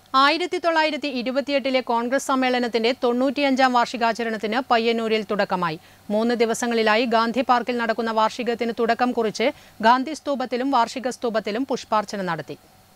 ആയിരത്തി തൊള്ളായിരത്തി ഇരുപത്തിയെട്ടിലെ കോൺഗ്രസ് സമ്മേളനത്തിന്റെ തൊണ്ണൂറ്റിയഞ്ചാം വാർഷികാചരണത്തിന് പയ്യന്നൂരിൽ തുടക്കമായി മൂന്ന് ദിവസങ്ങളിലായി ഗാന്ധി പാർക്കിൽ നടക്കുന്ന വാർഷികത്തിന് തുടക്കം കുറിച്ച് ഗാന്ധി സ്തൂപത്തിലും വാർഷിക സ്തൂപത്തിലും പുഷ്പാർച്ചന നടത്തി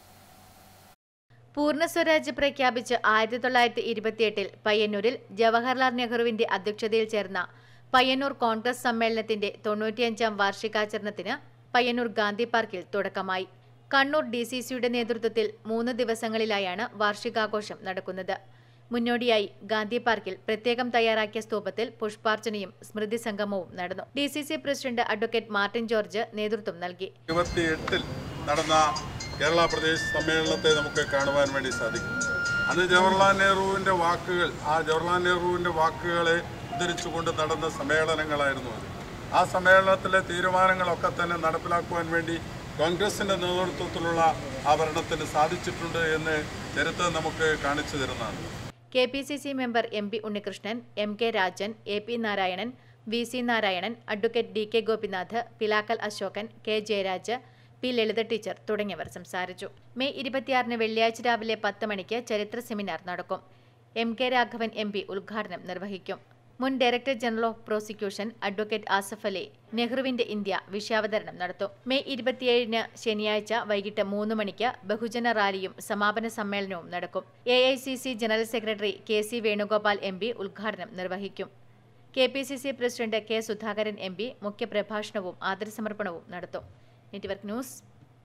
പൂർണ്ണ സ്വരാജ് പ്രഖ്യാപിച്ച് ആയിരത്തി തൊള്ളായിരത്തി ഇരുപത്തിയെട്ടിൽ പയ്യന്നൂരിൽ ജവഹർലാൽ നെഹ്റുവിന്റെ അധ്യക്ഷതയിൽ ചേർന്ന പയ്യന്നൂർ കോൺഗ്രസ് സമ്മേളനത്തിന്റെ തൊണ്ണൂറ്റിയഞ്ചാം വാർഷികാചരണത്തിന് പയ്യന്നൂർ ഗാന്ധി പാർക്കിൽ തുടക്കമായി കണ്ണൂർ ഡി സി സിയുടെ നേതൃത്വത്തിൽ മൂന്ന് ദിവസങ്ങളിലായാണ് വാർഷികാഘോഷം നടക്കുന്നത് മുന്നോടിയായി ഗാന്ധി പാർക്കിൽ പ്രത്യേകം തയ്യാറാക്കിയ സ്തൂപത്തിൽ പുഷ്പാർച്ചനയും സ്മൃതി സംഗമവും നടന്നു D C C president advocate Martin George നേതൃത്വം നൽകി ഇരുപത്തിയെട്ടിൽ നടന്ന കേരള പ്രദേശ് സമ്മേളനത്തെ നമുക്ക് കാണുവാൻ വേണ്ടി സാധിക്കും അന്ന് ജവഹർലാൽ നെഹ്റുവിൻ്റെ വാക്കുകൾ ആ ജവഹർലാൽ നെഹ്റുവിൻ്റെ വാക്കുകളെ ഉദ്ധരിച്ചുകൊണ്ട് നടന്ന സമ്മേളനങ്ങളായിരുന്നു അത് ആ സമ്മേളനത്തിലെ തീരുമാനങ്ങളൊക്കെ തന്നെ നടപ്പിലാക്കുവാൻ വേണ്ടി കോൺഗ്രസിൻ്റെ നേതൃത്വത്തിലുള്ള ആ ഭരണത്തിന് സാധിച്ചിട്ടുണ്ട് എന്ന് ചരിത്രം നമുക്ക് കാണിച്ചു തരുന്നതാണ് K P C C member M P Unnikrishnan M K Rajan A P Narayanan V C Narayanan advocate D K Gopinath Pilakkal Ashokan K Jayaraj P Lalitha teacher തുടങ്ങിയവർ സംസാരിച്ചു മെയ് ഇരുപത്തിയാറിന് വെള്ളിയാഴ്ച രാവിലെ പത്ത് മണിക്ക് ചരിത്ര സെമിനാർ നടക്കും M K Raghavan M P ഉദ്ഘാടനം നിർവഹിക്കും മുൻ director general of prosecution advocate Asaf Ali നെഹ്റുവിന്റെ ഇന്ത്യ വിഷയാവതരണം നടത്തും മെയ് ഇരുപത്തിയേഴിന് ശനിയാഴ്ച വൈകിട്ട് മൂന്ന് മണിക്ക് ബഹുജന റാലിയും സമാപന സമ്മേളനവും നടക്കും A I C C general secretary K C Venugopal M P ഉദ്ഘാടനം നിർവഹിക്കും K P C C president K Sudhakaran M P മുഖ്യപ്രഭാഷണവും ആദരസമർപ്പണവും നടത്തും നെറ്റ്വർക്ക് ന്യൂസ്